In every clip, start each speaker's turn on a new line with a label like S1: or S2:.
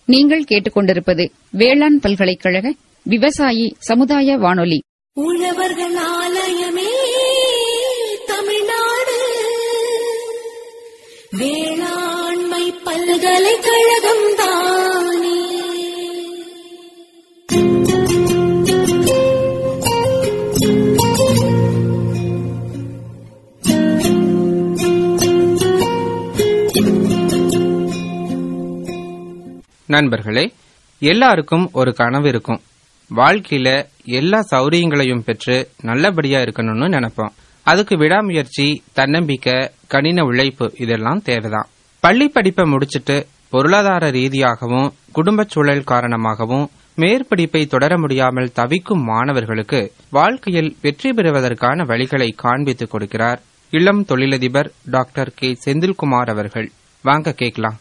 S1: நீங்கள் கேட்டுக்கொண்டிருப்பது வேளாண் பல்கலைக்கழக விவசாயி சமுதாய வானொலி
S2: உழவர்கள் ஆலயமே தமிழ்நாடு வேளாண்மை பல்கலைக்கழகம் தானே
S3: நண்பர்களே எல்லாருக்கும் ஒரு கனவு இருக்கும் வாழ்க்கையில எல்லா சௌரியங்களையும் பெற்று நல்லபடியா இருக்கணும்னு நினைப்போம் அதுக்கு விடாமுயற்சி தன்னம்பிக்கை கடின உழைப்பு இதெல்லாம் தேவைதான் பள்ளி படிப்பை முடிச்சிட்டு பொருளாதார ரீதியாகவும் குடும்பச் சூழல் காரணமாகவும் மேற்படிப்பை தொடர முடியாமல் தவிக்கும் மாணவர்களுக்கு வாழ்க்கையில் வெற்றி பெறுவதற்கான வழிகளை காண்பித்துக் கொடுக்கிறார் இளம் தொழிலதிபர் டாக்டர் கே செந்தில்குமார் அவர்கள் வாங்க கேட்கலாம்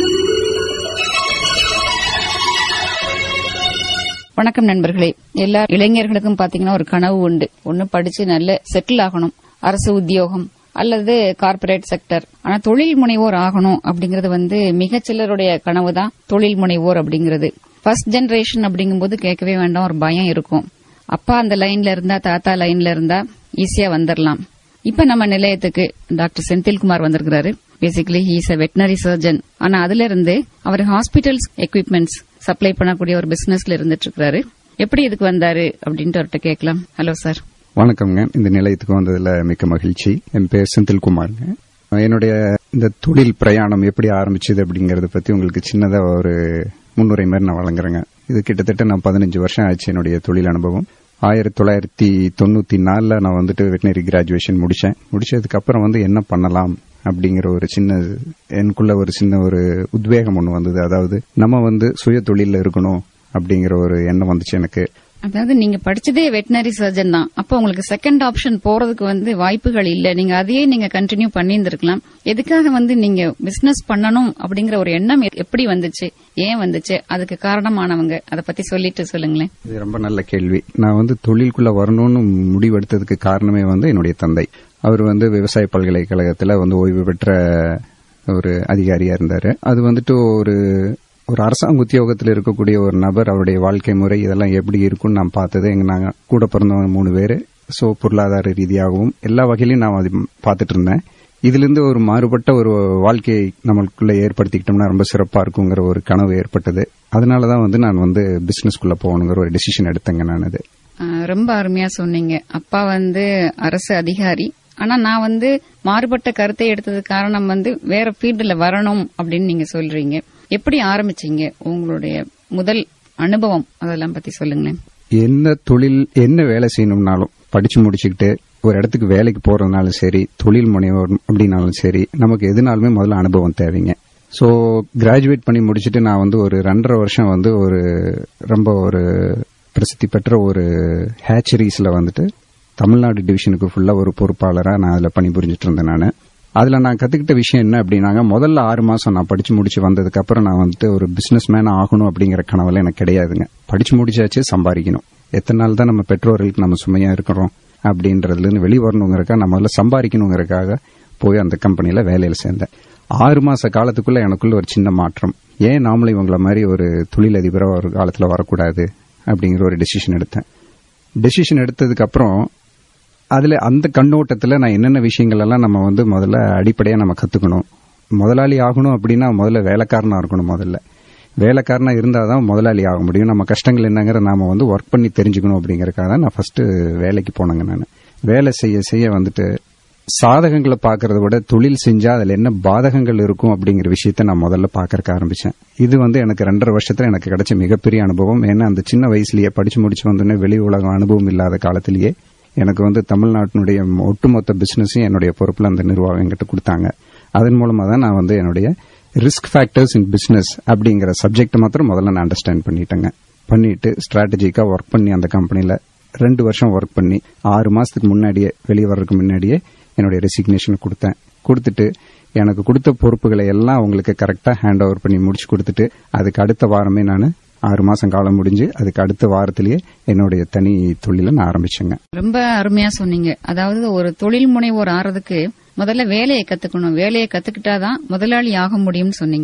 S1: வணக்கம் நண்பர்களே எல்லா இளைஞர்களுக்கும் பாத்தீங்கன்னா ஒரு கனவு உண்டு ஒன்னு படிச்சு நல்ல செட்டில் ஆகணும் அரசு உத்தியோகம் அல்லது கார்ப்பரேட் செக்டர் ஆனா தொழில் முனைவோர் ஆகணும் அப்படிங்கறது வந்து மிகச்சிலருடைய கனவு தான் தொழில் முனைவோர் அப்படிங்கிறது ஃபர்ஸ்ட் ஜெனரேஷன் அப்படிங்கும்போது கேட்கவே வேண்டாம் ஒரு பயம் இருக்கும் அப்பா அந்த லைன்ல இருந்தா தாத்தா லைன்ல இருந்தா ஈஸியா வந்துடலாம் இப்ப நம்ம நிலையத்துக்கு டாக்டர் செந்தில்குமார் வந்திருக்கிறாரு basically he's a veterinary surgeon ஆனா அதுல இருந்து அவர் ஹாஸ்பிட்டல்ஸ் எக்யூப்மெண்ட்ஸ் சப்ளை பண்ணக்கூடிய ஒரு பிசினஸ்ல இருந்துட்டு இருக்காரு எப்படி இதுக்கு வந்தாரு அப்படின்ட்டு அவர்கிட்ட கேட்கலாம் ஹலோ சார்
S4: வணக்கம்ங்க இந்த நிலையத்துக்கு வந்ததுல மிக்க மகிழ்ச்சி என் பேர் செந்தில்குமாருங்க என்னுடைய இந்த தொழில் பிரயாணம் எப்படி ஆரம்பிச்சது அப்படிங்கறத பத்தி உங்களுக்கு சின்னதா ஒரு முன்னுரை மாதிரி நான் வழங்குறேங்க இது கிட்டத்தட்ட நான் பதினஞ்சு வருஷம் ஆச்சு என்னுடைய தொழில் அனுபவம் ஆயிரத்தி தொள்ளாயிரத்தி தொண்ணூத்தி நாலுல நான் வந்துட்டு வெட்டினரி கிராஜுவேஷன் முடிச்சேன் முடிச்சதுக்கு அப்புறம் வந்து என்ன பண்ணலாம் அப்படிங்கிற ஒரு சின்ன எனக்குள்ள ஒரு சின்ன ஒரு உத்வேகம் ஒன்று வந்தது அதாவது நம்ம வந்து சுய தொழில இருக்கணும் அப்படிங்கிற ஒரு எண்ணம் வந்துச்சு எனக்கு
S1: அதாவது நீங்க படிச்சதே வெட்டினரி சர்ஜன் தான் அப்போ உங்களுக்கு செகண்ட் ஆப்ஷன் போறதுக்கு வந்து வாய்ப்புகள் இல்ல நீங்க அதையே நீங்க கண்டினியூ பண்ணியிருந்திருக்கலாம் எதுக்காக வந்து நீங்க பிசினஸ் பண்ணணும் அப்படிங்கிற ஒரு எண்ணம் எ- எப்படி வந்துச்சு ஏன் வந்துச்சு அதுக்கு காரணமானவங்க அதை பத்தி சொல்லிட்டு சொல்லுங்களேன்
S4: இது ரொம்ப நல்ல கேள்வி நான் வந்து தொழிலுக்குள்ள வரணும்னு முடிவெடுத்ததுக்கு காரணமே வந்து என்னுடைய தந்தை அவர் வந்து விவசாய பல்கலைக்கழகத்துல வந்து ஓய்வு பெற்ற ஒரு அதிகாரியா இருந்தாரு அது வந்துட்டு ஒரு ஒரு அரசாங்க உத்தியோகத்தில் இருக்கக்கூடிய ஒரு நபர் அவருடைய வாழ்க்கை முறை இதெல்லாம் எப்படி இருக்கும்னு நான் பார்த்தது எங்க நாங்க கூட பிறந்தவங்க மூணு பேரு சோ பொருளாதார ரீதியாகவும் எல்லா வகையிலும் நான் அது பார்த்துட்டு இருந்தேன் இதுல இருந்து ஒரு மாறுபட்ட ஒரு வாழ்க்கையை நம்மளுக்குள்ள ஏற்படுத்திக்கிட்டோம்னா ரொம்ப சிறப்பா இருக்குங்கிற ஒரு கனவு ஏற்பட்டது அதனாலதான் வந்து நான் வந்து பிசினஸ்க்குள்ள போகணுங்கிற ஒரு டிசிஷன் எடுத்தேங்க நான் அது
S1: ஆஹ் ரொம்ப அருமையா சொன்னீங்க அப்பா வந்து அரசு அதிகாரி ஆனா நான் வந்து மாறுபட்ட கருத்தை எடுத்தது காரணம் வந்து வேற ஃபீல்டுல வரணும் அப்படின்னு நீங்க சொல்றீங்க எப்படி ஆரம்பிச்சீங்க உங்களுடைய முதல் அனுபவம் அதெல்லாம் பத்தி சொல்லுங்களேன்
S4: என்ன தொழில் என்ன வேலை செய்யணும்னாலும் படிச்சு முடிச்சுக்கிட்டு ஒரு இடத்துக்கு வேலைக்கு போறதுனாலும் சரி தொழில் முனைவோர் அப்படின்னாலும் சரி நமக்கு எதுனாலுமே முதல்ல அனுபவம் தேவைங்க ஸோ கிராஜுவேட் பண்ணி முடிச்சுட்டு நான் வந்து ஒரு ரெண்டரை வருஷம் வந்து ஒரு ரொம்ப ஒரு பிரசித்தி பெற்ற ஒரு ஹேச்சரிஸ்ல வந்துட்டு தமிழ்நாடு டிவிஷனுக்கு ஃபுல்லா ஒரு பொறுப்பாளரா நான் அதுல பணிபுரிஞ்சிட்டு இருந்தேன் நான் அதுல நான் கத்துக்கிட்ட விஷயம் என்ன அப்படின்னாங்க முதல்ல ஆறு மாசம் நான் படிச்சு முடிச்சு வந்ததுக்கு அப்புறம் நான் வந்துட்டு ஒரு பிசினஸ் மேன் ஆகணும் அப்படிங்கிற கனவுல எனக்கு கிடையாதுங்க படிச்சு முடிச்சாச்சு சம்பாதிக்கணும் எத்தனை நாள் தான் நம்ம பெற்றோர்களுக்கு நம்ம சுமையா இருக்கிறோம் அப்படின்றதுல இருந்து வெளியே வரணுங்கிறக்காக நான் முதல்ல சம்பாதிக்கணுங்கிறக்காக போய் அந்த கம்பெனில வேலையில சேர்ந்தேன் ஆறு மாச காலத்துக்குள்ள எனக்குள்ள ஒரு சின்ன மாற்றம் ஏன் நாமளும் இவங்கள மாதிரி ஒரு தொழிலதிபரா ஒரு காலத்துல வரக்கூடாது அப்படிங்கிற ஒரு டெசிஷன் எடுத்தேன் டெசிஷன் எடுத்ததுக்கு அப்புறம் அதுல அந்த கண்ணோட்டத்துல நான் என்னென்ன விஷயங்கள் எல்லாம் நம்ம வந்து முதல்ல அடிப்படையா நம்ம கத்துக்கணும் முதலாளி ஆகணும் அப்படின்னா முதல்ல வேலைக்காரனா இருக்கணும் முதல்ல வேலைக்காரனா இருந்தாதான் முதலாளி ஆக முடியும் நம்ம கஷ்டங்கள் என்னங்கிற நாம வந்து ஒர்க் பண்ணி தெரிஞ்சுக்கணும் அப்படிங்கறதுக்காக தான் நான் ஃபர்ஸ்ட் வேலைக்கு போனேங்க நான் வேலை செய்ய செய்ய வந்துட்டு சாதகங்களை பார்க்கறத விட தொழில் செஞ்சா அதுல என்ன பாதகங்கள் இருக்கும் அப்படிங்கிற விஷயத்த நான் முதல்ல பார்க்கறக்க ஆரம்பிச்சேன் இது வந்து எனக்கு ரெண்டரை வருஷத்துல எனக்கு கிடைச்ச மிகப்பெரிய அனுபவம் ஏன்னா அந்த சின்ன வயசுலயே படிச்சு முடிச்சு வந்தோடனே வெளி உலகம் அனுபவம் இல்லாத காலத்திலேயே எனக்கு வந்து தமிழ்நாட்டினுடைய ஒட்டுமொத்த பிசினஸையும் என்னுடைய பொறுப்புல அந்த நிர்வாகம் என்கிட்ட கொடுத்தாங்க அதன் மூலமா தான் நான் வந்து என்னுடைய ரிஸ்க் ஃபேக்டர்ஸ் இன் பிசினஸ் அப்படிங்கிற சப்ஜெக்ட் மாத்திரம் முதல்ல நான் அண்டர்ஸ்டாண்ட் பண்ணிட்டேங்க பண்ணிட்டு ஸ்ட்ராட்டஜிக்கா ஒர்க் பண்ணி அந்த கம்பெனில ரெண்டு வருஷம் ஒர்க் பண்ணி ஆறு மாசத்துக்கு முன்னாடியே வெளியே வர்றதுக்கு முன்னாடியே என்னுடைய ரெசிக்னேஷன் கொடுத்தேன் கொடுத்துட்டு எனக்கு கொடுத்த பொறுப்புகளை எல்லாம் அவங்களுக்கு கரெக்டா ஹேண்ட் ஓவர் பண்ணி முடிச்சு கொடுத்துட்டு அதுக்கு அடுத்த வாரமே நான் ஆறு மாசம் காலம் முடிஞ்சு அதுக்கு அடுத்த வாரத்திலேயே என்னுடைய தனி தொழிலை நான் ஆரம்பிச்சேங்க
S1: ரொம்ப அருமையா சொன்னீங்க அதாவது ஒரு தொழில் முனைவோர் ஆறதுக்கு முதல்ல வேலையை கத்துக்கணும் வேலையை கத்துக்கிட்டாதான் முதலாளி ஆக முடியும்னு சொன்னீங்க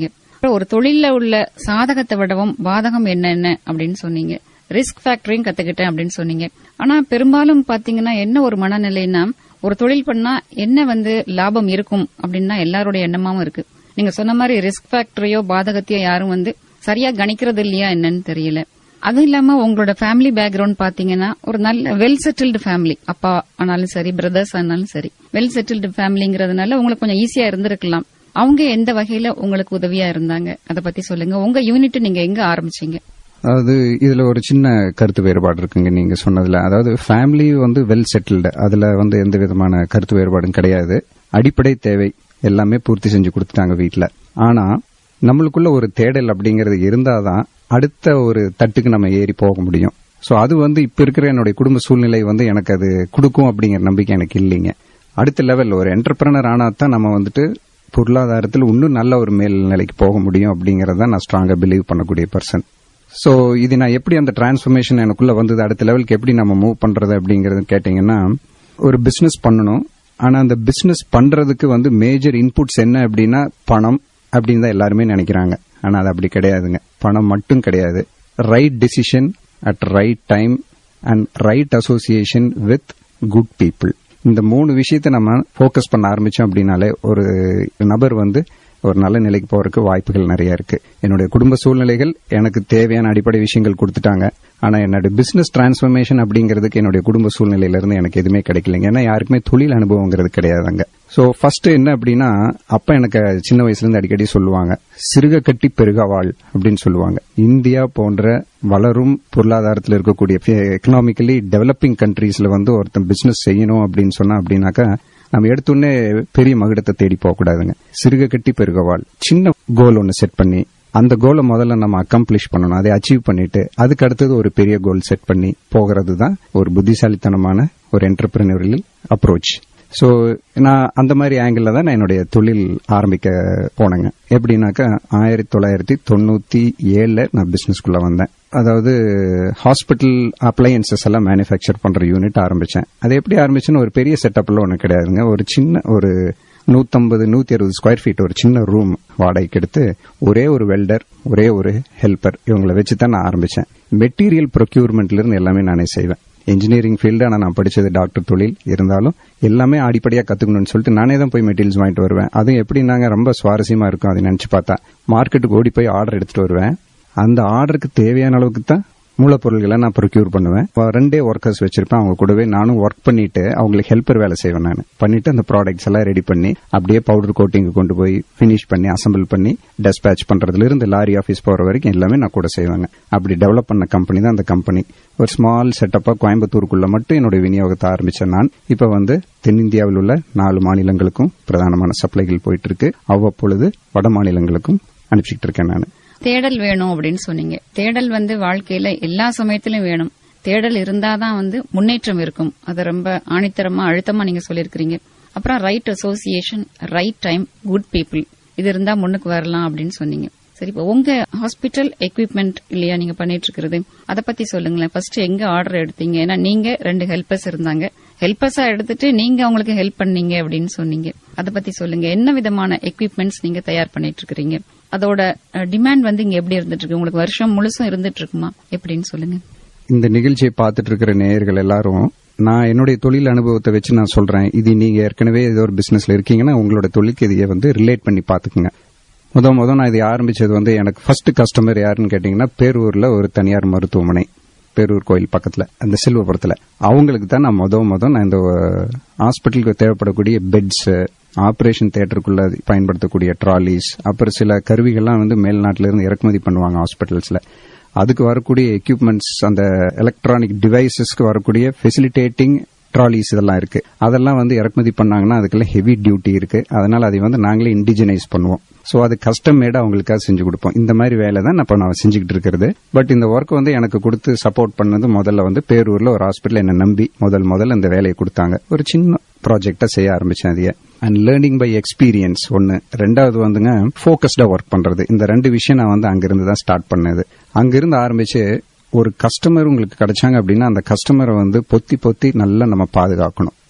S1: ஒரு தொழில்ல உள்ள சாதகத்தை விடவும் பாதகம் என்னென்ன அப்படின்னு சொன்னீங்க ரிஸ்க் ஃபேக்டரையும் கத்துக்கிட்டேன் அப்படின்னு சொன்னீங்க ஆனா பெரும்பாலும் பாத்தீங்கன்னா என்ன ஒரு மனநிலைன்னா ஒரு தொழில் பண்ணா என்ன வந்து லாபம் இருக்கும் அப்படின்னு தான் எல்லாருடைய எண்ணமாவும் இருக்கு நீங்க சொன்ன மாதிரி ரிஸ்க் ஃபேக்டரையோ பாதகத்தையோ யாரும் வந்து சரியா கணிக்கிறது இல்லையா என்னன்னு தெரியல அதுவும் இல்லாம உங்களோட ஃபேமிலி பேக்ரவுண்ட் பாத்தீங்கன்னா ஒரு நல்ல வெல் செட்டில்டு ஃபேமிலி அப்பா ஆனாலும் சரி பிரதர்ஸ் ஆனாலும் சரி வெல் செட்டில்டு ஃபேமிலிங்கிறதுனால உங்களுக்கு கொஞ்சம் ஈஸியா இருந்திருக்கலாம் அவங்க எந்த வகையில உங்களுக்கு உதவியா இருந்தாங்க அத பத்தி சொல்லுங்க உங்க யூனிட் நீங்க எங்க ஆரம்பிச்சீங்க
S4: அதாவது இதுல ஒரு சின்ன கருத்து வேறுபாடு இருக்குங்க நீங்க சொன்னதுல அதாவது ஃபேமிலி வந்து வெல் செட்டில்டு அதுல வந்து எந்த விதமான கருத்து வேறுபாடும் கிடையாது அடிப்படை தேவை எல்லாமே பூர்த்தி செஞ்சு கொடுத்துட்டாங்க வீட்ல ஆனா நம்மளுக்குள்ள ஒரு தேடல் அப்படிங்கறது இருந்தாதான் அடுத்த ஒரு தட்டுக்கு நம்ம ஏறி போக முடியும் சோ அது வந்து இப்ப இருக்கிற என்னுடைய குடும்ப சூழ்நிலை வந்து எனக்கு அது கொடுக்கும் அப்படிங்கிற நம்பிக்கை எனக்கு இல்லைங்க அடுத்த லெவல் ஒரு என்டர்பிரனர் ஆனா தான் நம்ம வந்துட்டு பொருளாதாரத்தில் இன்னும் நல்ல ஒரு மேல் நிலைக்கு போக முடியும் அப்படிங்கறத நான் ஸ்ட்ராங்கா பிலீவ் பண்ணக்கூடிய பர்சன் சோ இது நான் எப்படி அந்த டிரான்ஸ்ஃபர்மேஷன் எனக்குள்ள வந்தது அடுத்த லெவலுக்கு எப்படி நம்ம மூவ் பண்றது அப்படிங்கறது கேட்டீங்கன்னா ஒரு பிசினஸ் பண்ணணும் ஆனா அந்த பிசினஸ் பண்றதுக்கு வந்து மேஜர் இன்புட்ஸ் என்ன அப்படின்னா பணம் அப்படின்னு தான் எல்லாருமே நினைக்கிறாங்க ஆனா அது அப்படி கிடையாதுங்க பணம் மட்டும் கிடையாது right decision at right time and right association with good people இந்த மூணு விஷயத்தை நம்ம ஃபோக்கஸ் பண்ண ஆரம்பிச்சோம் அப்படின்னாலே ஒரு நபர் வந்து ஒரு நல்ல நிலைக்கு போறதுக்கு வாய்ப்புகள் நிறைய இருக்கு என்னுடைய குடும்ப சூழ்நிலைகள் எனக்கு தேவையான அடிப்படை விஷயங்கள் கொடுத்துட்டாங்க ஆனா என்னோட பிசினஸ் டிரான்ஸ்ஃபர்மேஷன் அப்படிங்கிறதுக்கு என்னுடைய குடும்ப சூழ்நிலையில இருந்து எனக்கு எதுவுமே கிடைக்கலைங்க ஏன்னா யாருக்குமே தொழில் அனுபவங்கிறது கிடையாதுங்க சோ ஃபர்ஸ்ட் என்ன அப்படின்னா அப்பா எனக்கு சின்ன வயசுல இருந்து அடிக்கடி சொல்லுவாங்க சிறுக கட்டி பெருக வாழ் அப்படின்னு சொல்லுவாங்க இந்தியா போன்ற வளரும் பொருளாதாரத்தில் இருக்கக்கூடிய எக்கனாமிக்கலி டெவலப்பிங் கண்ட்ரீஸ்ல வந்து ஒருத்தன் பிசினஸ் செய்யணும் அப்படின்னு சொன்னா அப்படின்னாக்கா நம்ம எடுத்தோடனே பெரிய மகுடத்தை தேடி போக கூடாதுங்க சிறுக கட்டி பெருக வாழ் சின்ன கோல் ஒன்னு செட் பண்ணி அந்த கோலை முதல்ல நம்ம அக்கம்ப்ளிஷ் பண்ணணும் அதை அச்சீவ் பண்ணிட்டு அதுக்கு அடுத்தது ஒரு பெரிய கோல் செட் பண்ணி போகிறது தான் ஒரு புத்திசாலித்தனமான ஒரு என்டர்பிரினரியல் அப்ரோச் சோ நான் அந்த மாதிரி ஆங்கிள் தான் நான் என்னுடைய தொழில் ஆரம்பிக்க போனேங்க எப்படின்னாக்கா ஆயிரத்தி தொள்ளாயிரத்தி தொண்ணூத்தி ஏழுல நான் பிசினஸ்க்குள்ள வந்தேன் அதாவது ஹாஸ்பிட்டல் அப்ளையன்சஸ் எல்லாம் மேனுஃபேக்சர் பண்ற யூனிட் ஆரம்பிச்சேன் அது எப்படி ஆரம்பிச்சுன்னு ஒரு பெரிய செட்டப்ல ஒண்ணு கிடையாதுங்க ஒரு சின்ன ஒரு நூத்தம்பது நூத்தி அறுபது ஸ்கொயர் ஃபீட் ஒரு சின்ன ரூம் வாடகைக்கு எடுத்து ஒரே ஒரு வெல்டர் ஒரே ஒரு ஹெல்பர் இவங்களை வச்சு தான் நான் ஆரம்பிச்சேன் மெட்டீரியல் ப்ரொக்யூர்மெண்ட்ல இருந்து எல்லாமே நானே செய்வேன் இன்ஜினியரிங் ஃபீல்டு ஆனால் நான் படிச்சது டாக்டர் தொழில் இருந்தாலும் எல்லாமே அடிப்படையாக கத்துக்கணும்னு சொல்லிட்டு நானே தான் போய் மெட்டீரியல்ஸ் வாங்கிட்டு வருவேன் அதுவும் எப்படின்னாங்க ரொம்ப சுவாரஸ்யமா இருக்கும் அதை நினைச்சு பார்த்தா மார்க்கெட்டுக்கு ஓடி போய் ஆர்டர் எடுத்துட்டு வருவேன் அந்த ஆர்டருக்கு தேவையான அளவுக்கு தான் மூலப்பொருள்களை நான் ப்ரொக்யூர் பண்ணுவேன் ரெண்டே ஒர்க்கர்ஸ் வச்சிருப்பேன் அவங்க கூடவே நானும் ஒர்க் பண்ணிட்டு அவங்களுக்கு ஹெல்ப்பர் வேலை செய்வேன் நான் பண்ணிட்டு அந்த ப்ராடக்ட்ஸ் எல்லாம் ரெடி பண்ணி அப்படியே பவுடர் கோட்டிங் கொண்டு போய் ஃபினிஷ் பண்ணி அசம்பிள் பண்ணி டெஸ்பேச் பண்றதுல இருந்து லாரி ஆஃபீஸ் போற வரைக்கும் எல்லாமே நான் கூட செய்வாங்க அப்படி டெவலப் பண்ண கம்பெனி தான் அந்த கம்பெனி ஒரு ஸ்மால் செட்டப்பா கோயம்புத்தூருக்குள்ள மட்டும் என்னோட விநியோகத்தை ஆரம்பிச்சேன் நான் இப்ப வந்து தென்னிந்தியாவில் உள்ள நாலு மாநிலங்களுக்கும் பிரதானமான சப்ளைகள் போயிட்டு இருக்கு அவ்வப்பொழுது வட மாநிலங்களுக்கும் அனுப்பிச்சிட்டு இருக்கேன் நான்
S1: தேடல் வேணும் அப்படின்னு சொன்னீங்க தேடல் வந்து வாழ்க்கையில எல்லா சமயத்திலும் வேணும் தேடல் இருந்தாதான் வந்து முன்னேற்றம் இருக்கும் அது ரொம்ப ஆணித்தரமா அழுத்தமா நீங்க சொல்லியிருக்கிறீங்க அப்புறம் right association right time good people இது இருந்தா முன்னுக்கு வரலாம் அப்படின்னு சொன்னீங்க சரி இப்போ உங்க ஹாஸ்பிட்டல் எக்யூப்மெண்ட் இல்லையா நீங்க பண்ணிட்டு இருக்கிறது அதை பத்தி சொல்லுங்களேன் ஃபர்ஸ்ட் எங்க ஆர்டர் எடுத்தீங்க ஏன்னா நீங்க ரெண்டு ஹெல்பர்ஸ் இருந்தாங்க ஹெல்பர்ஸா எடுத்துட்டு நீங்க அவங்களுக்கு ஹெல்ப் பண்ணீங்க அப்படின்னு சொன்னீங்க அதை பத்தி சொல்லுங்க என்ன விதமான எக்யூப்மெண்ட்ஸ் நீங்க தயார் பண்ணிட்டு இருக்கிறீங்க அதோட டிமாண்ட் வந்து இங்க எப்படி இருந்துட்டு இருக்கு உங்களுக்கு வருஷம் முழுசும் இருந்துட்டு இருக்குமா எப்படின்னு சொல்லுங்க
S4: இந்த நிகழ்ச்சியை பார்த்துட்டு இருக்கிற நேயர்கள் எல்லாரும் நான் என்னுடைய தொழில் அனுபவத்தை வச்சு நான் சொல்றேன் இது நீங்க ஏற்கனவே ஏதோ ஒரு பிசினஸ்ல இருக்கீங்கன்னா உங்களோட தொழிலுக்கு இதைய வந்து ரிலேட் பண்ணி பாத்துக்குங்க முத முத நான் இதை ஆரம்பிச்சது வந்து எனக்கு ஃபர்ஸ்ட் கஸ்டமர் யாருன்னு கேட்டீங்கன்னா பேரூர்ல ஒரு தனியார் மருத்துவமனை பேரூர் கோயில் பக்கத்துல அந்த செல்வபுரத்துல அவங்களுக்கு தான் நான் முத முத நான் இந்த ஹாஸ்பிட்டலுக்கு தேவைப்படக்கூடிய பெட்ஸ் ஆபரேஷன் தியேட்டருக்குள்ள பயன்படுத்தக்கூடிய ட்ராலிஸ் அப்புறம் சில கருவிகள்லாம் வந்து மேல்நாட்டில இருந்து இறக்குமதி பண்ணுவாங்க ஹாஸ்பிட்டல்ஸ்ல அதுக்கு வரக்கூடிய எக்யூப்மெண்ட்ஸ் அந்த எலக்ட்ரானிக் டிவைசஸ்க்கு வரக்கூடிய ஃபெசிலிட்டேட்டிங் ட்ராலிஸ் இதெல்லாம் இருக்கு அதெல்லாம் வந்து இறக்குமதி பண்ணாங்கன்னா அதுக்கெல்லாம் ஹெவி டியூட்டி இருக்கு அதனால அதை வந்து நாங்களே இண்டிஜினைஸ் பண்ணுவோம் சோ அது கஸ்டம் மேடா அவங்களுக்காக செஞ்சு கொடுப்போம் இந்த மாதிரி வேலை தான் இப்ப நான் செஞ்சுக்கிட்டு இருக்கிறது பட் இந்த ஒர்க் வந்து எனக்கு கொடுத்து சப்போர்ட் பண்ணது முதல்ல வந்து பேரூர்ல ஒரு ஹாஸ்பிட்டல் என்ன நம்பி முதல் முதல்ல இந்த வேலையை கொடுத்தாங்க ஒரு சின்ன ப்ராஜெக்டா செய்ய ஆரம்பிச்சேன் அதைய அண்ட் லேர்னிங் பை எக்ஸ்பீரியன்ஸ் ஒன்னு ரெண்டாவது வந்துங்க போக்கஸ்டா ஒர்க் பண்றது இந்த ரெண்டு விஷயம் நான் வந்து அங்கிருந்து தான் ஸ்டார்ட் பண்ணது அங்கிருந்து ஆரம்பிச்சு ஒரு கஸ்டமர் உங்களுக்கு கிடைச்சாங்க அப்படின்னா அந்த கஸ்டமரை வந்து பொத்தி பொத்தி நல்லா நம்ம பாதுகாக்கணும்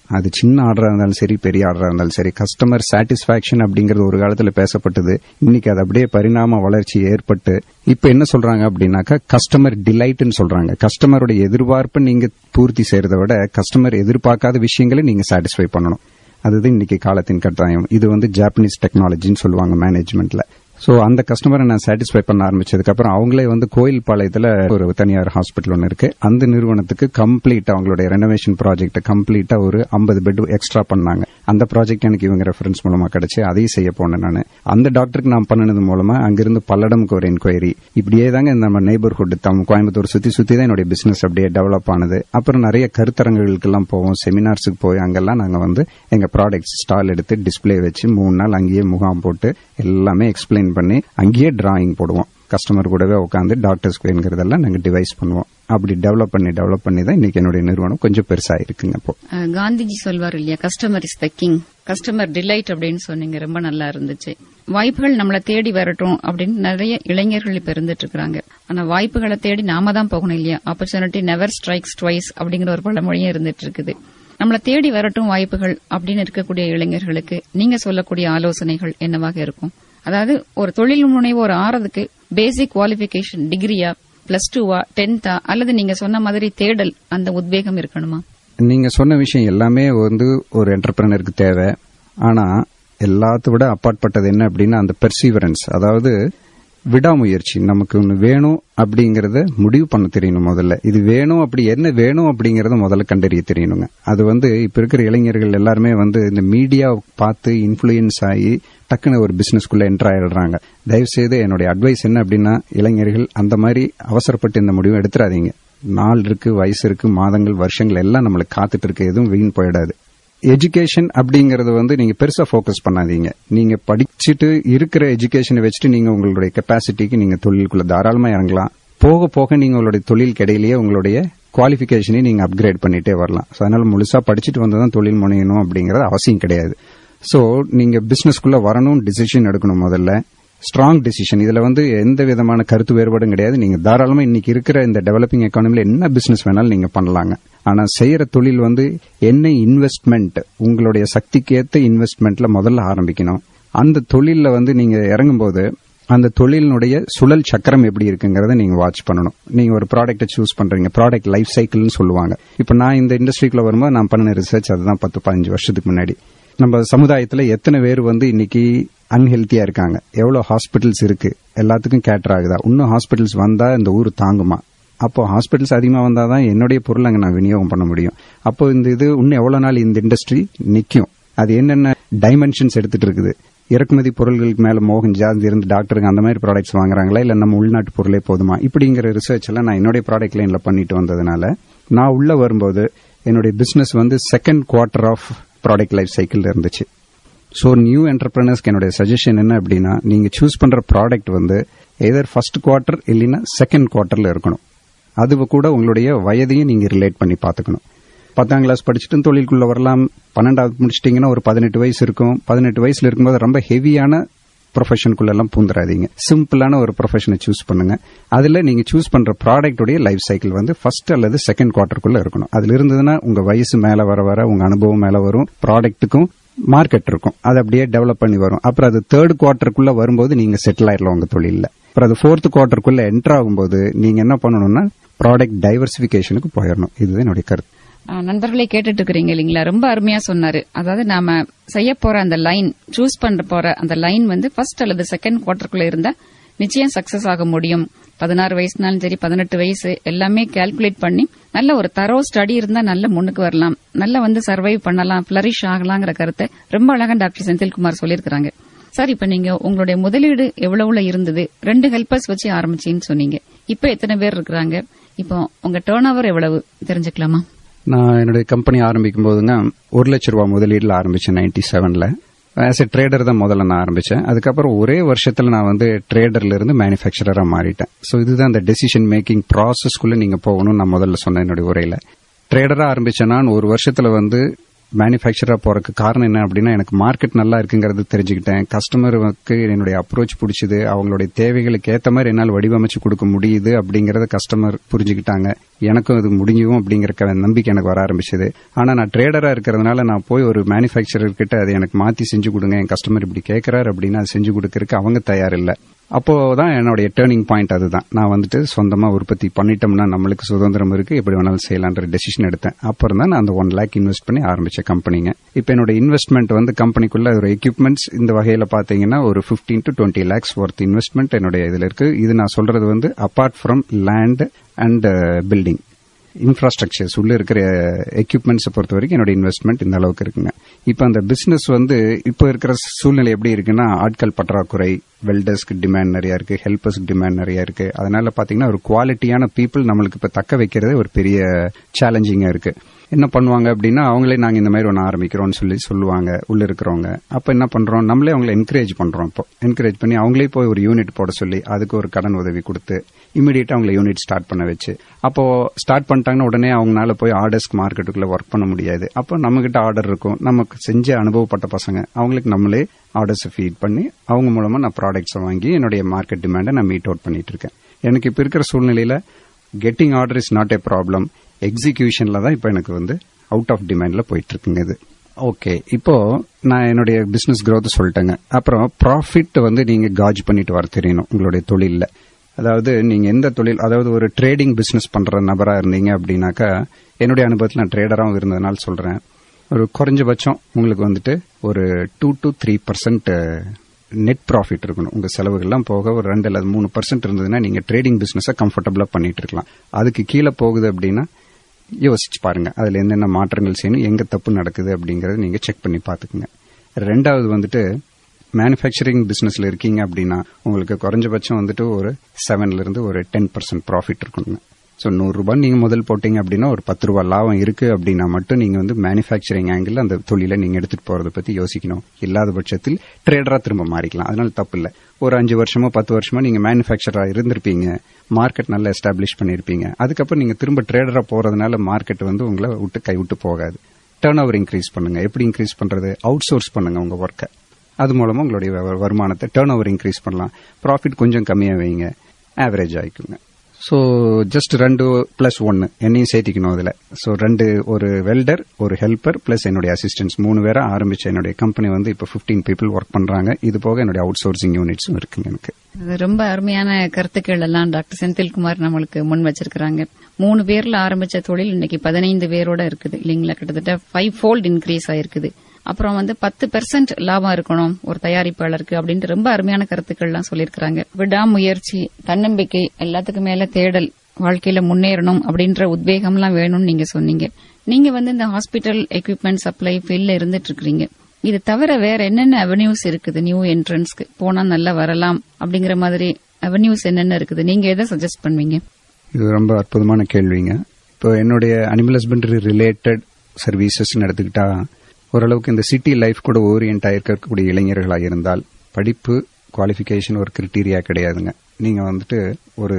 S4: அது சின்ன ஆர்டரா இருந்தாலும் சரி பெரிய ஆர்டரா இருந்தாலும் சரி கஸ்டமர் சாட்டிஸ்பாக்சன் அப்படிங்கிறது ஒரு காலத்துல பேசப்பட்டது இன்னைக்கு அது அப்படியே பரிணாம வளர்ச்சி ஏற்பட்டு இப்ப என்ன சொல்றாங்க அப்படின்னாக்கா கஸ்டமர் டிலைட்னு சொல்றாங்க கஸ்டமரோட எதிர்பார்ப்பை நீங்க பூர்த்தி செய்யறதை விட கஸ்டமர் எதிர்பார்க்காத விஷயங்களை நீங்க சாட்டிஸ்ஃபை பண்ணணும் அதுதான் இன்னைக்கு காலத்தின் கட்டாயம் இது வந்து ஜாப்பனீஸ் டெக்னாலஜின்னு சொல்லுவாங்க மேனேஜ்மெண்ட்ல சோ அந்த கஸ்டமரை நான் சாட்டிஸ்ஃபை பண்ண ஆரம்பிச்சதுக்கு அப்புறம் அவங்களே வந்து கோயில் பாளையத்துல ஒரு தனியார் ஹாஸ்பிட்டல் ஒன்று இருக்கு அந்த நிறுவனத்துக்கு கம்ப்ளீட்டா அவங்களுடைய ரெனோவேஷன் ப்ராஜெக்ட் கம்ப்ளீட்டா ஒரு 50 பெட் எக்ஸ்ட்ரா பண்ணாங்க அந்த ப்ராஜெக்ட் எனக்கு இவங்க ரெஃபரன்ஸ் மூலமா கிடைச்சு அதையும் செய்ய போனேன் நான் அந்த டாக்டருக்கு நான் பண்ணினது மூலமா அங்கிருந்து பல்லடமுக்கு ஒரு என்கொயரி இப்படியே தாங்க நம்ம நெய்பர்ஹுட் தம் கோயம்புத்தூர் சுத்தி சுத்தி தான் என்னுடைய பிசினஸ் அப்படியே டெவலப் ஆனது அப்புறம் நிறைய கருத்தரங்குகளுக்கெல்லாம் போவோம் செமினார்ஸுக்கு போய் அங்கெல்லாம் நாங்க வந்து எங்க ப்ராடக்ட்ஸ் ஸ்டால் எடுத்து டிஸ்ப்ளே வச்சு மூணு நாள் அங்கேயே முகாம் போட்டு எல்லாமே எக்ஸ்பிளைன் பண்ணி அங்கேயே டிராயிங் போடுவோம் கஸ்டமர் கூடவே உட்காந்து டாக்டர்ஸ்க்கு வேணுங்கிறதெல்லாம் நாங்க டிவைஸ் பண்ணுவோம் அப்படி டெவலப் பண்ணி டெவலப் பண்ணி தான் இன்னைக்கு என்னுடைய நிறுவனம் கொஞ்சம் பெருசா இருக்குங்க இப்போ
S1: அஹ், காந்திஜி சொல்வார் இல்லையா customer is the king customer delight அப்படின்னு சொன்னீங்க ரொம்ப நல்லா இருந்துச்சு வாய்ப்புகள் நம்மள தேடி வரட்டும் அப்படின்னு நிறைய இளைஞர்கள் இப்ப இருந்துட்டு இருக்காங்க ஆனா வாய்ப்புகளை தேடி நாம தான் போகணும் இல்லையா ஆப்பர்ச்சுனிட்டி நெவர் ஸ்ட்ரைக்ஸ் ட்வைஸ் அப்படிங்கிற ஒரு பழமொழியும் இருந்துட்டு இருக்குது நம்மள தேடி வரட்டும் வாய்ப்புகள் அப்படின்னு இருக்கக்கூடிய இளைஞர்களுக்கு நீங்க சொல்லக்கூடிய ஆலோசனைகள் என்னவாக இருக்கும் அதாவது ஒரு தொழில் முனைவோர் ஆறதுக்கு பேசிக் குவாலிபிகேஷன் டிகிரியா பிளஸ் டூவா டென்த்தா அல்லது நீங்க சொன்ன மாதிரி தேடல் அந்த உத்வேகம் இருக்கணுமா
S4: நீங்க சொன்ன விஷயம் எல்லாமே வந்து ஒரு என்டர்பிரனருக்கு தேவை ஆனா எல்லாத்த விட அப்பாற்பட்டது என்ன அப்படின்னா அந்த பெர்சீவரன்ஸ் அதாவது விடாமுயற்சி நமக்கு ஒன்று வேணும் அப்படிங்கறத முடிவு பண்ண தெரியணும் முதல்ல இது வேணும் அப்படி என்ன வேணும் அப்படிங்கறத முதல்ல கண்டறிய தெரியணுங்க அது வந்து இப்ப இருக்கிற இளைஞர்கள் எல்லாருமே வந்து இந்த மீடியா பார்த்து இன்ஃபுளுயன்ஸ் ஆகி டக்குன்னு ஒரு பிசினஸ்க்குள்ள என்டர் ஆயிடுறாங்க தயவு செய்து என்னுடைய அட்வைஸ் என்ன அப்படின்னா இளைஞர்கள் அந்த மாதிரி அவசரப்பட்டு இந்த முடிவை எடுத்துறாதீங்க நாள் இருக்கு வயசு இருக்கு மாதங்கள் வருஷங்கள் எல்லாம் நம்மளுக்கு காத்துட்டு இருக்கு எதுவும் வீண் போயிடாது எஜுகேஷன் அப்படிங்கறது வந்து நீங்க பெருசா ஃபோக்கஸ் பண்ணாதீங்க நீங்க படிச்சுட்டு இருக்கிற எஜுகேஷனை வச்சுட்டு நீங்க உங்களுடைய கெப்பாசிட்டிக்கு நீங்க தொழிலுக்குள்ள தாராளமா இறங்கலாம் போக போக நீங்க உங்களுடைய தொழிலுக்கு இடையிலேயே உங்களுடைய குவாலிஃபிகேஷனை நீங்க அப்கிரேட் பண்ணிட்டே வரலாம் So, அதனால முழுசா படிச்சுட்டு வந்ததான் தொழில் முனையணும் அப்படிங்கறது அவசியம் கிடையாது சோ நீங்க பிசினஸ்க்குள்ள வரணும் டிசிஷன் எடுக்கணும் முதல்ல ஸ்ட்ராங் டிசிஷன் இதுல வந்து எந்த விதமான கருத்து வேறுபாடும் கிடையாது நீங்க தாராளமா இன்னைக்கு இருக்கிற இந்த டெவலப்பிங் எக்கானமில என்ன பிசினஸ் வேணாலும் நீங்க பண்ணலாங்க ஆனா செய்யற தொழில் வந்து என்ன இன்வெஸ்ட்மெண்ட் உங்களுடைய சக்திக்கு ஏத்த இன்வெஸ்ட்மெண்ட்ல முதல்ல ஆரம்பிக்கணும் அந்த தொழில்ல வந்து நீங்க இறங்கும்போது அந்த தொழிலினுடைய சுழல் சக்கரம் எப்படி இருக்குங்கிறத நீங்க வாட்ச் பண்ணணும் நீங்க ஒரு ப்ராடக்ட்டை சூஸ் பண்றீங்க ப்ராடக்ட் லைஃப் சைக்கிள்னு சொல்லுவாங்க இப்ப நான் இந்த இண்டஸ்ட்ரிக்குள்ள வரும்போது நான் பண்ணின ரிசர்ச் அதுதான் பத்து பதினஞ்சு வருஷத்துக்கு முன்னாடி நம்ம சமுதாயத்துல எத்தனை பேர் வந்து இன்னைக்கு அன்ஹெல்த்தியா இருக்காங்க எவ்வளவு ஹாஸ்பிட்டல்ஸ் இருக்கு எல்லாத்துக்கும் கேட்டர் ஆகுதா இன்னும் ஹாஸ்பிட்டல்ஸ் வந்தா இந்த ஊர் தாங்குமா அப்போ ஹாஸ்பிட்டல்ஸ் அதிகமா வந்தாதான் என்னுடைய பொருள் அங்க நான் விநியோகம் பண்ண முடியும் அப்போ இந்த இது இன்னும் எவ்வளவு நாள் இந்த இண்டஸ்ட்ரி நிக்கும் அது என்னென்ன டைமென்ஷன்ஸ் எடுத்துட்டு இருக்குது இறக்குமதி பொருள்களுக்கு மேல மோகம் ஜாஸ்தி இருந்து டாக்டருங்க அந்த மாதிரி ப்ராடக்ட்ஸ் வாங்குறாங்களா இல்ல நம்ம உள்நாட்டு பொருளே போதுமா இப்படிங்கிற ரிசர்ச் எல்லாம் நான் என்னுடைய ப்ராடக்ட் லைன்ல பண்ணிட்டு வந்ததுனால நான் உள்ள வரும்போது என்னுடைய பிசினஸ் வந்து second quarter of product life cycle இருந்துச்சு ஸோ நியூ என்டர்பிரினர்ஸ்க்கு என்னுடைய சஜஷன் என்ன அப்படின்னா நீங்க சூஸ் பண்ற ப்ராடக்ட் வந்து எதர் ஃபர்ஸ்ட் குவார்டர் இல்லைன்னா செகண்ட் குவார்டர்ல இருக்கணும் அது கூட உங்களுடைய வயதையும் நீங்க ரிலேட் பண்ணி பார்த்துக்கணும் பத்தாம் கிளாஸ் படிச்சுட்டு தொழிலுக்குள்ள வரலாம் பன்னெண்டாவது முடிச்சிட்டீங்கன்னா ஒரு பதினெட்டு வயசு இருக்கும் பதினெட்டு வயசுல இருக்கும்போது ரொம்ப ஹெவியான ப்ரொஃபஷனுக்குள்ள எல்லாம் பூந்துடாதீங்க சிம்பிளான ஒரு ப்ரொஃபஷனை சூஸ் பண்ணுங்க அதுல நீங்க சூஸ் பண்ற ப்ராடக்ட்டுடைய லைஃப் சைக்கிள் வந்து ஃபர்ஸ்ட் அல்லது செகண்ட் குவார்டருக்குள்ள இருக்கணும் அதுல இருந்ததுன்னா உங்க வயசு மேல வர வர உங்க அனுபவம் மேல வரும் ப்ராடக்ட்டுக்கும் மார்க்கெட் இருக்கும் அது அப்படியே டெவலப் பண்ணி வரும் அப்புறம் அது தேர்ட் குவார்டருக்குள்ள வரும்போது நீங்க செட்டில் ஆயிடலாம் உங்க தொழில அப்புறம் அது ஃபோர்த் குவார்டருக்குள்ள என்டர் ஆகும்போது நீங்க என்ன பண்ணணும்னா ப்ராடக்ட் டைவர்சிபிகேஷனுக்கு போயிடணும் இதுதான் என்னுடைய கருத்து
S1: ஆ, நண்பர்களே கேட்டுட்டு இருக்கிறீங்க இல்லீங்களா ரொம்ப அருமையா சொன்னாரு அதாவது நாம செய்ய போற அந்த லைன் சூஸ் பண்ண போற அந்த லைன் வந்து ஃபர்ஸ்ட் அல்லது செகண்ட் குவார்டருக்குள்ள இருந்தா நிச்சயம் சக்சஸ் ஆக முடியும் பதினாறு வயசுனாலும் சரி பதினெட்டு வயசு எல்லாமே கால்குலேட் பண்ணி நல்ல ஒரு தரோ ஸ்டடி இருந்தா நல்ல முன்னுக்கு வரலாம் நல்ல வந்து சர்வைவ் பண்ணலாம் பிளரிஷ் ஆகலாங்கிற கருத்தை ரொம்ப அழகா டாக்டர் செந்தில்குமார் சொல்லியிருக்கிறாங்க சார் இப்ப நீங்க உங்களுடைய முதலீடு எவ்வளவுல இருந்தது ரெண்டு ஹெல்பர்ஸ் வச்சு ஆரம்பிச்சீன்னு சொன்னீங்க இப்ப எத்தனை பேர் இருக்கிறாங்க இப்போ உங்க டேர்ன் ஓவர் எவ்வளவு தெரிஞ்சுக்கலாமா
S4: நான் என்னுடைய கம்பெனி ஆரம்பிக்கும் போதுங்க ஒரு லட்ச ரூபா முதலீடுல ஆரம்பிச்சேன் நைன்டி செவன்ல ஆஸ் எ ட்ரேடர் தான் முதல்ல நான் ஆரம்பிச்சேன் அதுக்கப்புறம் ஒரே வருஷத்துல நான் வந்து ட்ரேடர்ல இருந்து மேனுஃபேக்சரரா மாறிட்டேன் ஸோ இதுதான் அந்த டெசிஷன் மேக்கிங் ப்ராசஸ்க்குள்ள நீங்க போகணும்னு நான் முதல்ல சொன்னேன் என்னுடைய உரையில ட்ரேடரா ஆரம்பிச்ச நான் ஒரு வருஷத்துல வந்து மேனுஃபேக்சரா போறதுக்கு காரணம் என்ன அப்படின்னா எனக்கு மார்க்கெட் நல்லா இருக்குங்கிறது தெரிஞ்சுக்கிட்டேன் கஸ்டமருக்கு என்னுடைய அப்ரோச் பிடிச்சது அவங்களுடைய தேவைகளுக்கு ஏத்த மாதிரி என்னால் வடிவமைச்சு கொடுக்க முடியுது அப்படிங்கறத கஸ்டமர் புரிஞ்சுக்கிட்டாங்க எனக்கும் இது முடியும் அப்படிங்கிற க- நம்பிக்கை எனக்கு வர ஆரம்பிச்சது ஆனா நான் ட்ரேடரா இருக்கிறதுனால நான் போய் ஒரு மேனுஃபேக்சரர் கிட்ட அதை எனக்கு மாத்தி செஞ்சு கொடுங்க என் கஸ்டமர் இப்படி கேட்கறாரு அப்படின்னா அது செஞ்சு கொடுக்கறதுக்கு அவங்க தயார் இல்ல அப்போதான் என்னுடைய டேர்னிங் பாயிண்ட் அதுதான் நான் வந்துட்டு சொந்தமா உற்பத்தி பண்ணிட்டோம்னா நம்மளுக்கு சுதந்திரம் இருக்கு எப்படி வேணாலும் செய்யலான்ற டெசிஷன் எடுத்தேன் அப்புறம் தான் நான் அந்த ஒன் லேக் இன்வெஸ்ட் பண்ணி ஆரம்பிச்ச கம்பெனிங்க இப்போ என்னோட இன்வெஸ்ட்மெண்ட் வந்து கம்பெனிக்குள்ள ஒரு எக்யூப்மெண்ட்ஸ் இந்த வகையில பாத்தீங்கன்னா ஒரு 15 to twenty lakhs worth investment என்னுடைய இதுல இருக்கு இது நான் சொல்றது வந்து apart from land and building infrastructures உள்ள இருக்கிற எக்யூப்மெண்ட்ஸை பொறுத்த வரைக்கும் என்னோட இன்வெஸ்ட்மெண்ட் இந்த அளவுக்கு இருக்குங்க இப்போ அந்த பிசினஸ் வந்து இப்போ இருக்கிற சூழ்நிலை எப்படி இருக்குன்னா ஆட்கள் பற்றாக்குறை வெல்டர்ஸ்க்கு டிமாண்ட் நிறைய இருக்கு ஹெல்பர்ஸ்க்கு டிமாண்ட் நிறைய இருக்கு அதனால பாத்தீங்கன்னா ஒரு குவாலிட்டியான பீப்புள் நம்மளுக்கு இப்ப தக்க வைக்கிறதே ஒரு பெரிய சேலஞ்சிங்கா இருக்கு என்ன பண்ணுவாங்க அப்படின்னா அவங்களே நாங்க இந்த மாதிரி ஒன்று ஆரம்பிக்கிறோம்னு சொல்லி சொல்லுவாங்க உள்ள இருக்கிறவங்க அப்ப என்ன பண்றோம் நம்மளே அவங்களை என்கரேஜ் பண்றோம் இப்போ என்கரேஜ் பண்ணி அவங்களே போய் ஒரு யூனிட் போட சொல்லி அதுக்கு ஒரு கடன் உதவி கொடுத்து இமீடியட்டா அவங்களை யூனிட் ஸ்டார்ட் பண்ண வச்சு அப்போ ஸ்டார்ட் பண்ணிட்டாங்கன்னா உடனே அவங்களால போய் ஆர்டர்ஸ்க்கு மார்க்கெட்டுக்குள்ள ஒர்க் பண்ண முடியாது அப்போ நம்ம கிட்ட ஆர்டர் இருக்கும் நமக்கு செஞ்ச அனுபவப்பட்ட பசங்க அவங்களுக்கு நம்மளே ஆர்டர்ஸ் ஃபீட் பண்ணி அவங்க மூலமா நான் ப்ராடக்ட்ஸை வாங்கி என்னுடைய மார்க்கெட் டிமாண்டை நான் மீட் அவுட் பண்ணிட்டு இருக்கேன் எனக்கு இப்ப இருக்கிற சூழ்நிலையில getting order is not a problem எக்ஸிகியூஷன்ல தான் இப்போ எனக்கு வந்து அவுட் ஆஃப் டிமாண்ட்ல போயிட்டு இருக்குங்க இது ஓகே இப்போ நான் என்னுடைய பிசினஸ் growth சொல்லிட்டேங்க அப்புறம் ப்ராஃபிட் வந்து நீங்க காஜ் பண்ணிட்டு வர தெரியணும் உங்களுடைய தொழில்ல அதாவது நீங்க எந்த தொழில் அதாவது ஒரு ட்ரேடிங் பிசினஸ் பண்ற நபரா இருந்தீங்க அப்படின்னாக்கா என்னுடைய அனுபவத்தில் நான் ட்ரேடராகவும் இருந்ததுனால சொல்றேன் ஒரு குறைஞ்சபட்சம் உங்களுக்கு வந்துட்டு ஒரு two to three percent net profit இருக்கணும் உங்க செலவுகள்லாம் போக ஒரு ரெண்டு அல்லது மூணு பர்சன்ட் இருந்ததுன்னா நீங்க ட்ரேடிங் பிசினஸை கம்ஃபர்டபுளா பண்ணிட்டு இருக்கலாம் அதுக்கு கீழே போகுது அப்படின்னா யோசிச்சு பாருங்க அதுல என்னென்ன மாற்றங்கள் செய்யணும் எங்க தப்பு நடக்குது அப்படிங்கறத நீங்க செக் பண்ணி பாத்துக்குங்க ரெண்டாவது வந்துட்டு மேனுஃபேக்சரிங் பிசினஸ்ல இருக்கீங்க அப்படின்னா உங்களுக்கு குறைஞ்சபட்சம் வந்துட்டு ஒரு செவன்ல இருந்து ஒரு டென் பர்சன்ட் ப்ராஃபிட் இருக்கணுங்க ஸோ நூறு ரூபாய் நீங்க முதல் போட்டீங்க அப்படின்னா ஒரு பத்து ரூபாய் லாபம் இருக்கு அப்படின்னா மட்டும் நீங்க வந்து மேனுஃபேக்சரிங் ஆங்கிள் அந்த தொழிலை நீங்க எடுத்துட்டு போறதை பத்தி யோசிக்கணும் இல்லாத பட்சத்தில் ட்ரேடரா திரும்ப மாறிக்கலாம் அதனால தப்பு இல்ல ஒரு அஞ்சு வருஷமோ பத்து வருஷமோ நீங்க மேனுஃபேக்சரா இருந்திருப்பீங்க மார்க்கெட் நல்லா எஸ்டாப்ளிஷ் பண்ணிருப்பீங்க அதுக்கப்புறம் நீங்க திரும்ப ட்ரேடரா போறதுனால மார்க்கெட் வந்து உங்களை விட்டு கைவிட்டு போகாது டேர்ன் ஓவர் இன்க்ரீஸ் பண்ணுங்க எப்படி இன்க்ரீஸ் பண்றது அவுட் சோர்ஸ் பண்ணுங்க உங்க ஒர்க்கை அது மூலமா உங்களுடைய வ- வருமானத்தை டேர்ன் ஓவர் இன்க்ரீஸ் பண்ணலாம் ப்ராஃபிட் கொஞ்சம் கம்மியா வைங்க ஆவரேஜ் ஆயிக்குங்க ஸோ ஜஸ்ட் ரெண்டு பிளஸ் ஒன்னு என்னையும் சேர்த்திக்கணும் அதுல ஸோ ரெண்டு ஒரு வெல்டர் ஒரு ஹெல்ப்பர் பிளஸ் என்னுடைய அசிஸ்டன்ஸ் மூணு பேரை ஆரம்பிச்ச என்னுடைய கம்பெனி வந்து இப்போ 15 பீப்புள் ஒர்க் பண்றாங்க இது போக என்னுடைய அவுட் சோர்சிங் யூனிட்ஸும் இருக்குங்க எனக்கு
S1: அது ரொம்ப அருமையான கருத்துக்கள் எல்லாம் டாக்டர் செந்தில்குமார் நம்மளுக்கு முன் வச்சிருக்கிறாங்க மூணு பேர்ல ஆரம்பிச்ச தொழில் இன்னைக்கு பதினைந்து பேரோட இருக்குது இல்லைங்களா கிட்டத்தட்ட ஃபைவ் ஃபோல்ட் இன்க்ரீஸ் ஆயிருக்குது அப்புறம் வந்து பத்து பெர்சென்ட் லாபம் இருக்கணும் ஒரு தயாரிப்பாளருக்கு அப்படின்ட்டு ரொம்ப அருமையான கருத்துக்கள்லாம் சொல்லியிருக்கிறாங்க விடாமுயற்சி தன்னம்பிக்கை எல்லாத்துக்கும் மேல தேடல் வாழ்க்கையில முன்னேறணும் அப்படின்ற உத்வேகம்லாம் வேணும்னு நீங்க சொன்னீங்க நீங்க வந்து இந்த ஹாஸ்பிட்டல் எக்யூப்மெண்ட் சப்ளை ஃபீல்ட்ல இருந்துட்டு இருக்கீங்க இது தவிர வேற என்னென்ன அவென்யூஸ் இருக்குது நியூ என்ட்ரன்ஸ்க்கு போனா நல்லா வரலாம் அப்படிங்கிற மாதிரி அவென்யூஸ் என்னென்ன இருக்குது நீங்க எதை சஜஸ்ட் பண்ணுவீங்க
S4: இது ரொம்ப அற்புதமான கேள்விங்க இப்போ என்னுடைய அனிமல் ஹஸ்பண்டரி ரிலேட்டட் சர்வீசஸ் எடுத்துக்கிட்டா ஓரளவுக்கு இந்த சிட்டி லைஃப் கூட ஓரியன்ட் ஆயிருக்கக்கூடிய இளைஞர்களாக இருந்தால் படிப்பு குவாலிஃபிகேஷன் ஒரு கிரிட்டீரியா கிடையாதுங்க நீங்க வந்துட்டு ஒரு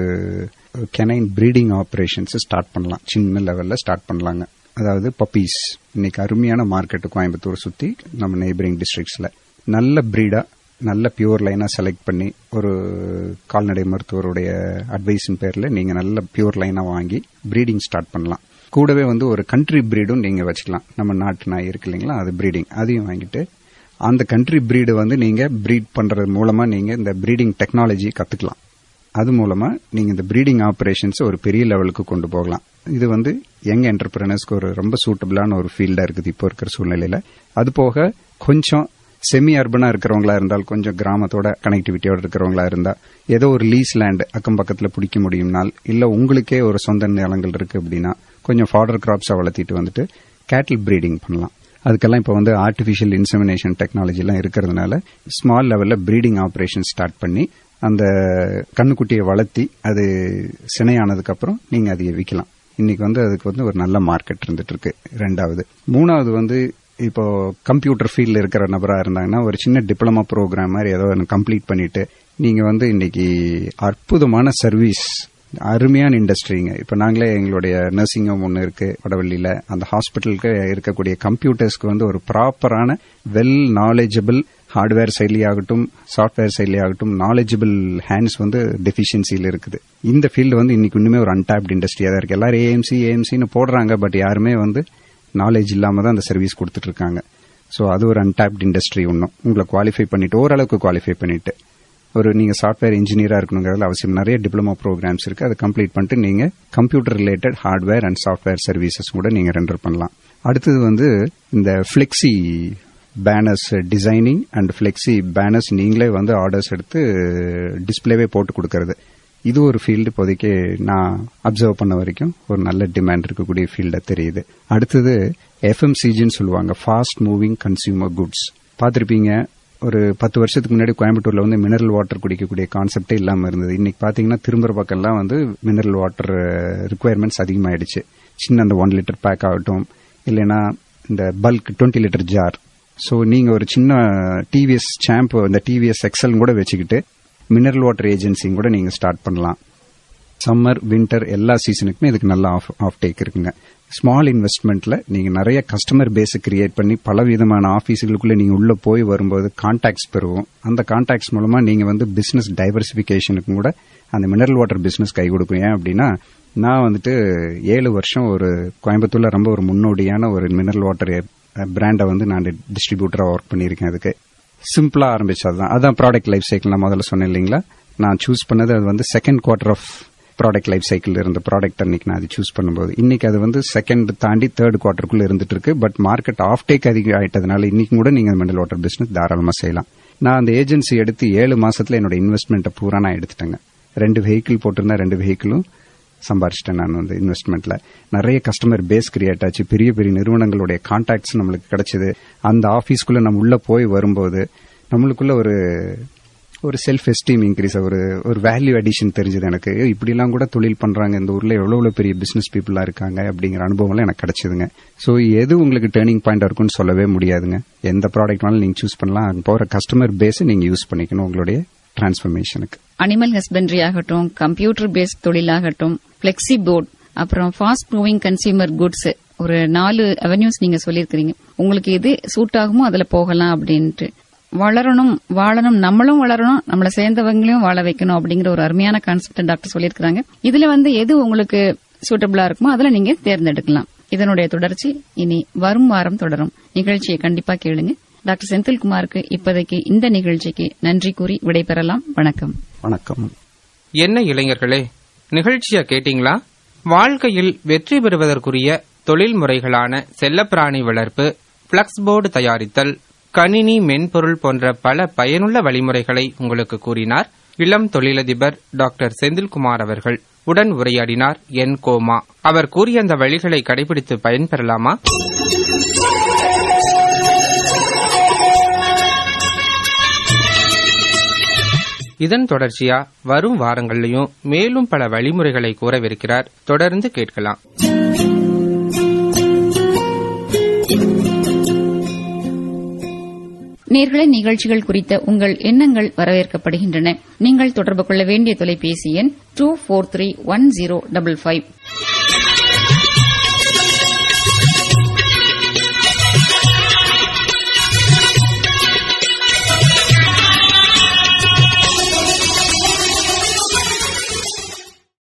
S4: கெனைன் ப்ரீடிங் ஆபரேஷன்ஸ் ஸ்டார்ட் பண்ணலாம் சின்ன லெவல்ல ஸ்டார்ட் பண்ணலாங்க அதாவது பப்பீஸ் இன்னைக்கு அருமையான மார்க்கெட் கோயம்புத்தூர் சுத்தி நம்ம நெய்பரிங் டிஸ்ட்ரிக்ட்ஸ்ல நல்ல பிரீடா நல்ல பியூர் லைனா செலக்ட் பண்ணி ஒரு கால்நடை மருத்துவருடைய அட்வைஸின் பேர்ல நீங்க நல்ல பியூர் லைனா வாங்கி ப்ரீடிங் ஸ்டார்ட் பண்ணலாம் கூடவே வந்து ஒரு கண்ட்ரி பிரீடும் நீங்க வச்சுக்கலாம் நம்ம நாட்டு நாய் இருக்கு இல்லைங்களா அது ப்ரீடிங் அதையும் வாங்கிட்டு அந்த கண்ட்ரி பிரீடு வந்து நீங்க பிரீட் பண்றது மூலமா நீங்க இந்த ப்ரீடிங் டெக்னாலஜி கத்துக்கலாம் அது மூலமா நீங்க இந்த ப்ரீடிங் ஆபரேஷன்ஸ் ஒரு பெரிய லெவலுக்கு கொண்டு போகலாம் இது வந்து யங் என்டர்பிரினர்ஸ்க்கு ஒரு ரொம்ப சூட்டபிளான ஒரு ஃபீல்டா இருக்குது இப்போ இருக்கிற சூழ்நிலையில அது போக கொஞ்சம் செமி அர்பனா இருக்கிறவங்களா இருந்தால் கொஞ்சம் கிராமத்தோட கனெக்டிவிட்டியோட இருக்கிறவங்களா இருந்தா ஏதோ ஒரு லீஸ் லேண்ட் அக்கம் பக்கத்துல பிடிக்க முடியும்னால் இல்ல உங்களுக்கே ஒரு சொந்த நிலங்கள் இருக்கு அப்படின்னா கொஞ்சம் ஃபாடர் கிராப்ஸா வளர்த்திட்டு வந்துட்டு கேட்டில் ப்ரீடிங் பண்ணலாம் அதுக்கெல்லாம் இப்போ வந்து ஆர்டிஃபிஷியல் இன்செமினேஷன் டெக்னாலஜி எல்லாம் இருக்கிறதுனால ஸ்மால் லெவல்ல ப்ரீடிங் ஆபரேஷன் ஸ்டார்ட் பண்ணி அந்த கண்ணுக்குட்டியை வளர்த்தி அது சினையானதுக்கு அப்புறம் நீங்க அதை விற்கலாம் இன்னைக்கு வந்து அதுக்கு வந்து ஒரு நல்ல மார்க்கெட் இருந்துட்டு இருக்கு ரெண்டாவது மூணாவது வந்து இப்போ கம்ப்யூட்டர் ஃபீல்ட்ல இருக்கிற நபரா இருந்தாங்கன்னா ஒரு சின்ன டிப்ளமா ப்ரோக்ராம் மாதிரி ஏதோ கம்ப்ளீட் பண்ணிட்டு நீங்க வந்து இன்னைக்கு அற்புதமான சர்வீஸ் அருமையான இண்டஸ்ட்ரிங்க இப்ப நாங்களே எங்களுடைய நர்சிங் ஹோம் ஒன்று இருக்கு வடவள்ளியில அந்த ஹாஸ்பிட்டலுக்கு இருக்கக்கூடிய கம்ப்யூட்டர்ஸ்க்கு வந்து ஒரு ப்ராப்பரான வெல் நாலேஜபிள் ஹார்ட்வேர் சைட்லயே ஆகட்டும் சாஃப்ட்வேர் சைட்லயே ஆகட்டும் நாலேஜபிள் ஹேண்ட்ஸ் வந்து டெஃபிஷியன்சியில் இருக்குது இந்த ஃபீல்டு வந்து இன்னைக்கு இன்னுமே ஒரு அன்டாப்ட் இண்டஸ்ட்ரியா தான் இருக்கு எல்லாரும் ஏஎம்சி ஏஎம்சின்னு போடுறாங்க பட் யாருமே வந்து நாலேஜ் இல்லாம தான் அந்த சர்வீஸ் கொடுத்துட்டு இருக்காங்க ஸோ அது ஒரு அன்டாப்ட் இண்டஸ்ட்ரி ஒன்றும் உங்களை குவாலிஃபை பண்ணிட்டு ஓரளவுக்கு குவாலிஃபை பண்ணிட்டு ஒரு நீங்க சாஃப்ட்வேர் இன்ஜினியரா இருக்கணுங்கிறதுல அவசியம் நிறைய டிப்ளமோ ப்ரோக்ராம்ஸ் இருக்கு அதை கம்ப்ளீட் பண்ணிட்டு நீங்க computer related hardware and software services கூட நீங்க ரெண்டர் பண்ணலாம் அடுத்தது வந்து இந்த flexi banners designing and flexi banners நீங்களே வந்து ஆர்டர்ஸ் எடுத்து டிஸ்பிளேவே போட்டு கொடுக்கறது இது ஒரு ஃபீல்டு இப்போதைக்கு நான் அப்சர்வ் பண்ண வரைக்கும் ஒரு நல்ல டிமாண்ட் இருக்கக்கூடிய ஃபீல்டா தெரியுது அடுத்தது எஃப்எம்சிஜின்னு சொல்லுவாங்க ஃபாஸ்ட் மூவிங் கன்சியூமர் குட்ஸ் பார்த்திருப்பீங்க ஒரு பத்து வருஷத்துக்கு முன்னாடி கோயம்புத்தூர்ல வந்து மினரல் வாட்டர் குடிக்கக்கூடிய கான்செப்டே இல்லாம இருந்தது இன்னைக்கு பாத்தீங்கன்னா திரும்புற பக்கம்லாம் வந்து மினரல் வாட்டர் ரிக்குவயர்மெண்ட்ஸ் அதிகமாயிடுச்சு சின்ன அந்த ஒன் லிட்டர் பேக் ஆகட்டும் இல்லைன்னா இந்த bulk twenty litre jar so நீங்க ஒரு சின்ன டிவிஎஸ் சாம்பு இந்த டிவிஎஸ் எக்ஸல் கூட வச்சுக்கிட்டு மினரல் வாட்டர் ஏஜென்சியும் கூட நீங்க ஸ்டார்ட் பண்ணலாம் சம்மர் வின்டர் எல்லா சீசனுக்குமே இதுக்கு நல்ல ஆஃப் ஆஃப் டேக் இருக்குங்க ஸ்மால் இன்வெஸ்ட்மெண்ட்ல நீங்க நிறைய கஸ்டமர் பேஸை கிரியேட் பண்ணி பல விதமான ஆபீஸுகளுக்குள்ள நீங்க உள்ள போய் வரும்போது கான்டாக்ட்ஸ் பெறுவோம் அந்த கான்டாக்ட்ஸ் மூலமா நீங்க வந்து பிசினஸ் டைவர்சிபிகேஷனுக்கும் கூட அந்த மினரல் வாட்டர் பிசினஸ் கை கொடுக்கும் ஏன் அப்படின்னா நான் வந்துட்டு ஏழு வருஷம் ஒரு கோயம்புத்தூர்ல ரொம்ப ஒரு முன்னோடியான ஒரு மினரல் வாட்டர் பிராண்டை வந்து நான் டிஸ்ட்ரிபியூட்டரா ஒர்க் பண்ணியிருக்கேன் அதுக்கு சிம்பிளா ஆரம்பிச்சது தான் அதான் ப்ராடக்ட் லைஃப் சைக்கிள் நான் முதல்ல சொன்னேன் இல்லைங்களா நான் சூஸ் பண்ணது அது வந்து second quarter of product life cycle இருந்த ப்ராடக்ட் அன்னைக்கு நான் அது சூஸ் பண்ணும்போது இன்னைக்கு அது வந்து செகண்ட் தாண்டி தேர்ட் குவார்டருக்குள்ள இருந்துட்டு இருக்கு பட் மார்க்கெட் ஆஃப் டேக் அதிகம் ஆயிட்டதுனால இன்னைக்கு கூட நீங்க மினரல் வாட்டர் பிசினஸ் தாராளமா செய்யலாம் நான் அந்த ஏஜென்சி எடுத்து ஏழு மாசத்துல என்னோட இன்வெஸ்ட்மெண்ட்டை பூரா நான் எடுத்துட்டேங்க ரெண்டு வெஹிக்கிள் போட்டிருந்தா ரெண்டு வெஹிக்கிளும் சம்பாரிச்சிட்டேன் நான் வந்து இன்வெஸ்ட்மெண்ட்ல நிறைய கஸ்டமர் பேஸ் கிரியேட் ஆச்சு பெரிய பெரிய நிறுவனங்களுடைய கான்டாக்ட்ஸ் நம்மளுக்கு கிடைச்சது அந்த ஆபீஸ்க்குள்ள நம்ம உள்ள போய் வரும்போது நம்மளுக்குள்ள ஒரு ஒரு செல்ஃப் எஸ்டீம் இன்க்ரீஸ் ஒரு ஒரு வேல்யூ அடிஷன் தெரிஞ்சது எனக்கு ஏய், இப்படிலாம் கூட தொழில் பண்றாங்க இந்த ஊர்ல எவ்வளவு எவ்வளவு பெரிய பிசினஸ் பீப்புளா இருக்காங்க அப்படிங்கிற அனுபவம்லாம் எனக்கு கிடைச்சதுங்க சோ எது உங்களுக்கு டேர்னிங் பாயிண்ட் இருக்கும்னு சொல்லவே முடியாதுங்க எந்த ப்ராடக்ட் வேணாலும் நீங்க சூஸ் பண்ணலாம் அங்க போற கஸ்டமர் பேஸ் நீங்க யூஸ் பண்ணிக்கணும் உங்களுடைய டிரான்ஸ்ஃபர்மேஷனுக்கு
S1: அனிமல் ஹஸ்பண்டரி ஆகட்டும் கம்ப்யூட்டர் பேஸ்ட் தொழிலாகட்டும் பிளெக்சி போர்ட் அப்புறம் ஃபாஸ்ட் மூவிங் கன்சியூமர் குட்ஸ் ஒரு நாலு அவென்யூஸ் நீங்க சொல்லியிருக்கிறீங்க உங்களுக்கு எது சூட் ஆகுமோ அதுல போகலாம் அப்படின்ட்டு வளரணும் வாழணும் நம்மளும் வளரணும் நம்மள சேர்ந்தவங்களையும் வாழ வைக்கணும் அப்படிங்கிற ஒரு அருமையான கான்செப்ட் டாக்டர் சொல்லியிருக்காங்க இதுல வந்து எது உங்களுக்கு சூட்டபிளா இருக்குமோ அதுல நீங்க தேர்ந்தெடுக்கலாம் இதனுடைய தொடர்ச்சி இனி வரும் வாரம் தொடரும் நிகழ்ச்சியை கண்டிப்பா கேளுங்க டாக்டர் செந்தில்குமாருக்கு இப்போதைக்கு இந்த நிகழ்ச்சிக்கு நன்றி கூறி விடைபெறலாம் வணக்கம்
S4: வணக்கம்
S3: என்ன இளைஞர்களே நிகழ்ச்சிய கேட்டீங்களா வாழ்க்கையில் வெற்றி பெறுவதற்குரிய தொழில் முறைகளான செல்லப்பிராணி வளர்ப்பு பிளக்ஸ் போர்டு தயாரித்தல் கணினி மென்பொருள் போன்ற பல பயனுள்ள வழிமுறைகளை உங்களுக்கு கூறினார் இளம் தொழிலதிபர் டாக்டர் செந்தில்குமார் அவர்கள் உடன் உரையாடினார் என் கோமா அவர் கூறிய அந்த வழிகளை கடைபிடித்து பயன்பெறலாமா இதன் தொடர்ச்சியா வரும் வாரங்கள்லயும் மேலும் பல வழிமுறைகளை கூறவிருக்கிறார் தொடர்ந்து கேட்கலாம்
S1: நேர்களை நிகழ்ச்சிகள் குறித்த உங்கள் எண்ணங்கள் வரவேற்கப்படுகின்றன நீங்கள் தொடர்பு கொள்ள வேண்டிய தொலைபேசி எண் two four three one zero double five